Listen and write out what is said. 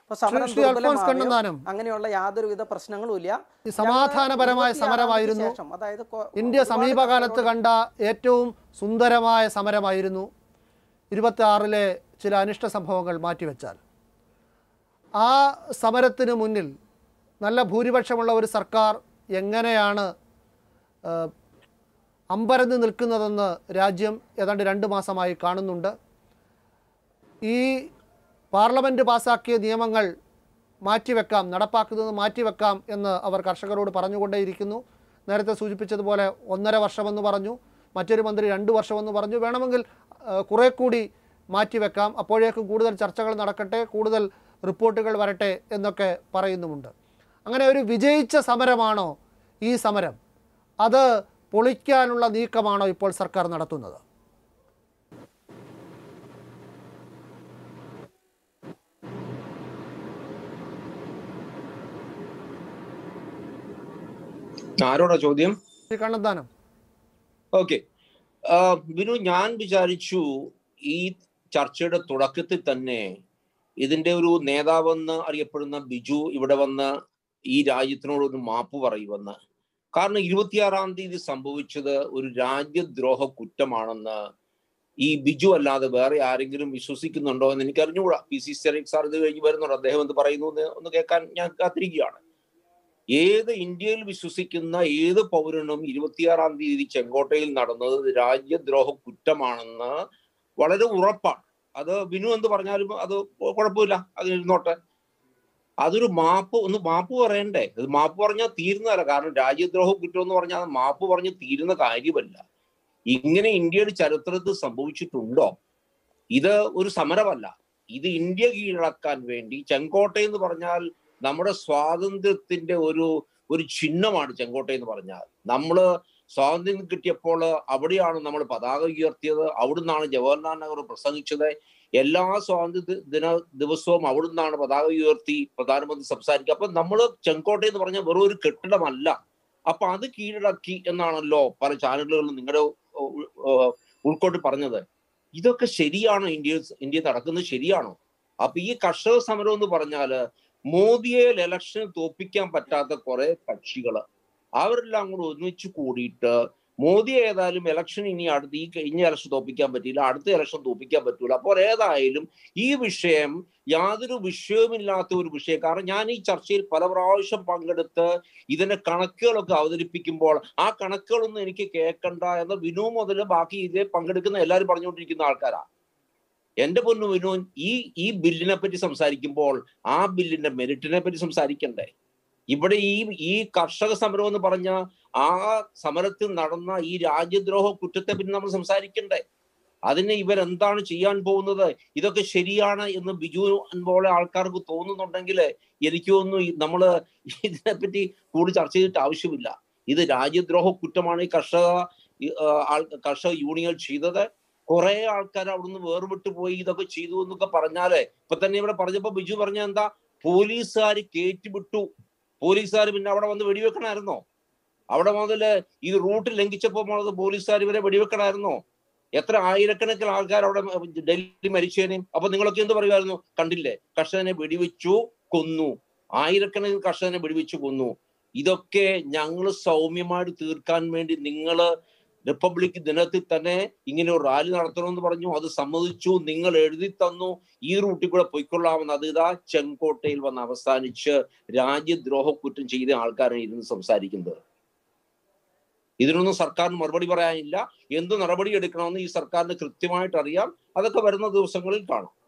അപ്പൊ സമരം ശ്രീ അൽഫോൻസ് ദുർബലമാവുകയോ കണ്ണന്താനം അങ്ങനെയുള്ള യാതൊരുവിധ പ്രശ്നങ്ങളും ഇല്ല ഈ സമാധാനപരമായ ഞങ്ങൾ സമരമായിരുന്നു ശേഷം, അതായത് കൊ- ഇന്ത്യ ഒരുപാട് സമീപകാലത്ത് കണ്ട ഏറ്റവും സുന്ദരമായ സമരമായിരുന്നു ഇരുപത്തി ആറിലെ ചില അനിഷ്ട സംഭവങ്ങൾ മാറ്റിവെച്ചാൽ ആ സമരത്തിന് മുന്നിൽ നല്ല ഭൂരിപക്ഷമുള്ള ഒരു സർക്കാർ എങ്ങനെയാണ് ആ, അമ്പരന്ന് നിൽക്കുന്നതെന്ന് രാജ്യം ഏതാണ്ട് രണ്ട് മാസമായി കാണുന്നുണ്ട് ഈ പാർലമെൻറ്റ് പാസാക്കിയ നിയമങ്ങൾ മാറ്റിവെക്കാം നടപ്പാക്കുന്നത് മാറ്റിവെക്കാം എന്ന് അവർ കർഷകരോട് പറഞ്ഞുകൊണ്ടേയിരിക്കുന്നു നേരത്തെ സൂചിപ്പിച്ചതുപോലെ ഒന്നര വർഷമെന്ന് പറഞ്ഞു മറ്റൊരു മന്ത്രി രണ്ട് വർഷമെന്ന് പറഞ്ഞു വേണമെങ്കിൽ ആ, കുറെ കൂടി മാറ്റിവെക്കാം അപ്പോഴേക്കും കൂടുതൽ ചർച്ചകൾ നടക്കട്ടെ കൂടുതൽ റിപ്പോർട്ടുകൾ വരട്ടെ എന്നൊക്കെ പറയുന്നുമുണ്ട് അങ്ങനെ ഒരു വിജയിച്ച സമരമാണോ ഈ സമരം അത് പൊളിക്കാനുള്ള നീക്കമാണോ ഇപ്പോൾ സർക്കാർ നടത്തുന്നത് ആരോടാ ചോദ്യം ശ്രീ കണ്ണന്താനം ഓക്കെ വിനു ഞാൻ വിചാരിച്ചു ഈ ചർച്ചയുടെ തുടക്കത്തിൽ തന്നെ ഇതിന്റെ ഒരു നേതാവെന്ന് അറിയപ്പെടുന്ന ബിജു ഇവിടെ വന്ന് ഈ രാജ്യത്തിനോട് ഒരു മാപ്പ് പറയുമെന്ന് കാരണം ഇരുപത്തിയാറാം തീയതി സംഭവിച്ചത് ഒരു രാജ്യദ്രോഹ കുറ്റമാണെന്ന് ഈ ബിജു അല്ലാതെ വേറെ ആരെങ്കിലും വിശ്വസിക്കുന്നുണ്ടോ എന്ന് എനിക്ക് അറിഞ്ഞുകൂടാ പി സി സെറിക് സാർ ഇത് കഴിഞ്ഞ് വരുന്നുണ്ട് അദ്ദേഹം എന്ത് പറയുന്നു എന്ന് ഒന്ന് കേൾക്കാൻ ഞാൻ കാത്തിരിക്കുകയാണ് ഏത് ഇന്ത്യയിൽ വിശ്വസിക്കുന്ന ഏത് പൗരനും ഇരുപത്തിയാറാം തീയതി ചെങ്കോട്ടയിൽ നടന്നത് രാജ്യദ്രോഹ കുറ്റമാണെന്ന് വളരെ ഉറപ്പാണ് അത് ബിനു എന്ന് പറഞ്ഞാലും അത് കുഴപ്പമില്ല അത് ഇരുന്നോട്ടെ അതൊരു മാപ്പ് ഒന്ന് മാപ്പ് പറയണ്ടേ അത് മാപ്പ് പറഞ്ഞാൽ തീരുന്നതല്ല കാരണം രാജ്യദ്രോഹ കുറ്റം എന്ന് പറഞ്ഞാൽ അത് മാപ്പ് പറഞ്ഞ് തീരുന്ന കാര്യമല്ല ഇങ്ങനെ ഇന്ത്യയുടെ ചരിത്രത്തിൽ സംഭവിച്ചിട്ടുണ്ടോ ഇത് ഒരു സമരമല്ല ഇത് ഇന്ത്യ കീഴടക്കാൻ വേണ്ടി ചെങ്കോട്ട എന്ന് പറഞ്ഞാൽ നമ്മുടെ സ്വാതന്ത്ര്യത്തിന്റെ ഒരു ഒരു ചിഹ്നമാണ് ചെങ്കോട്ട എന്ന് പറഞ്ഞാൽ നമ്മള് സ്വാതന്ത്ര്യം കിട്ടിയപ്പോൾ അവിടെയാണ് നമ്മൾ പതാക ഉയർത്തിയത് അവിടുന്നാണ് ജവഹർലാൽ നെഹ്റു പ്രസംഗിച്ചത് എല്ലാ സ്വാതന്ത്ര്യ ദിന ദിവസവും അവിടുന്നാണ് പതാക ഉയർത്തി പ്രധാനമന്ത്രി സംസാരിക്കുക അപ്പൊ നമ്മൾ ചെങ്കോട്ട എന്ന് പറഞ്ഞാൽ വെറും ഒരു കെട്ടിടമല്ല അപ്പൊ അത് കീഴടക്കി എന്നാണല്ലോ പല ചാനലുകളിലും നിങ്ങളുടെ ഉൾക്കൊണ്ട് പറഞ്ഞത് ഇതൊക്കെ ശരിയാണോ ഇന്ത്യ ഇന്ത്യ നടക്കുന്നത് ശരിയാണോ അപ്പൊ ഈ കർഷക സമരം എന്ന് പറഞ്ഞാല് മോദിയെ ഇലക്ഷന് തോപ്പിക്കാൻ പറ്റാത്ത കുറെ കക്ഷികള് അവരെല്ലാം കൂടെ ഒന്നിച്ചു കൂടിയിട്ട് മോദി ഏതായാലും ഇലക്ഷൻ ഇനി അടുത്ത് ഈ കഴിഞ്ഞ ഇലക്ഷൻ തോപ്പിക്കാൻ പറ്റിയില്ല അടുത്ത ഇലക്ഷൻ തോപ്പിക്കാൻ പറ്റൂല അപ്പോൾ ഏതായാലും ഈ വിഷയം യാതൊരു വിഷയവുമില്ലാത്ത ഒരു വിഷയം കാരണം ഞാൻ ഈ ചർച്ചയിൽ പല പ്രാവശ്യം പങ്കെടുത്ത് ഇതിന്റെ കണക്കുകളൊക്കെ അവതരിപ്പിക്കുമ്പോൾ ആ കണക്കുകളൊന്നും എനിക്ക് കേൾക്കണ്ട എന്ന വിനു മുതൽ ബാക്കി ഇതിൽ പങ്കെടുക്കുന്ന എല്ലാവരും പറഞ്ഞുകൊണ്ടിരിക്കുന്ന ആൾക്കാരാ എന്റെ പൊന്നു വിനു ഈ ഈ ബില്ലിനെ പറ്റി സംസാരിക്കുമ്പോൾ ആ ബില്ലിന്റെ മെറിറ്റിനെ പറ്റി സംസാരിക്കണ്ടേ ഇവിടെ ഈ ഈ കർഷക സമരം എന്ന് പറഞ്ഞ ആ സമരത്തിൽ നടന്ന ഈ രാജ്യദ്രോഹ കുറ്റത്തെ പറ്റി നമ്മൾ സംസാരിക്കണ്ടേ അതിന് ഇവരെന്താണ് ചെയ്യാൻ പോകുന്നത് ഇതൊക്കെ ശരിയാണ് എന്ന് ബിജു പോലെ ആൾക്കാർക്ക് തോന്നുന്നുണ്ടെങ്കിൽ എനിക്ക് തോന്നുന്നു നമ്മള് ഇതിനെപ്പറ്റി കൂടുതൽ ചർച്ച ചെയ്തിട്ട് ആവശ്യമില്ല ഇത് രാജ്യദ്രോഹ കുറ്റമാണ് ഈ കർഷക ആൾ കർഷക യൂണിയൻ ചെയ്തത് കുറെ ആൾക്കാർ അവിടുന്ന് വേർവിട്ട് പോയി ഇതൊക്കെ ചെയ്തു എന്നൊക്കെ പറഞ്ഞാലേ ഇപ്പൊ തന്നെ ഇവിടെ പറഞ്ഞപ്പോ ബിജു പറഞ്ഞ എന്താ പോലീസുകാർ കയറ്റിവിട്ടു പോലീസുകാർ പിന്നെ അവിടെ വന്ന് വെടിവെക്കണമായിരുന്നോ അവിടെ മുതൽ ഈ റൂട്ട് ലംഘിച്ചപ്പോൾ മുതൽ പോലീസുകാർ ഇവരെ വെടിവെക്കണമായിരുന്നോ എത്ര ആയിരക്കണക്കിന് ആൾക്കാർ അവിടെ ഡൽഹി മരിച്ചേനെയും അപ്പൊ നിങ്ങളൊക്കെ എന്ത് പറയുമായിരുന്നു കണ്ടില്ലേ കർഷകനെ വെടിവെച്ചു കൊന്നു ആയിരക്കണക്കിന് കർഷകനെ വെടിവെച്ചു കൊന്നു ഇതൊക്കെ ഞങ്ങൾ സൗമ്യമായിട്ട് തീർക്കാൻ വേണ്ടി നിങ്ങള് റിപ്പബ്ലിക് ദിനത്തിൽ തന്നെ ഇങ്ങനെ ഒരു റാലി നടത്തണമെന്ന് പറഞ്ഞു അത് സമ്മതിച്ചു നിങ്ങൾ എഴുതി തന്നു ഈ റൂട്ടിൽ കൂടെ പൊയ്ക്കൊള്ളാമെന്ന് അത് ഇതാ ചെങ്കോട്ടയിൽ വന്ന് അവസാനിച്ച് രാജ്യദ്രോഹ കുറ്റം ചെയ്ത ആൾക്കാരാണ് ഇരുന്ന് സംസാരിക്കുന്നത് ഇതിനൊന്നും സർക്കാരിന് മറുപടി പറയാനില്ല എന്ത് നടപടി എടുക്കണമെന്ന് ഈ സർക്കാരിന് കൃത്യമായിട്ട് അറിയാം അതൊക്കെ വരുന്ന ദിവസങ്ങളിൽ കാണാം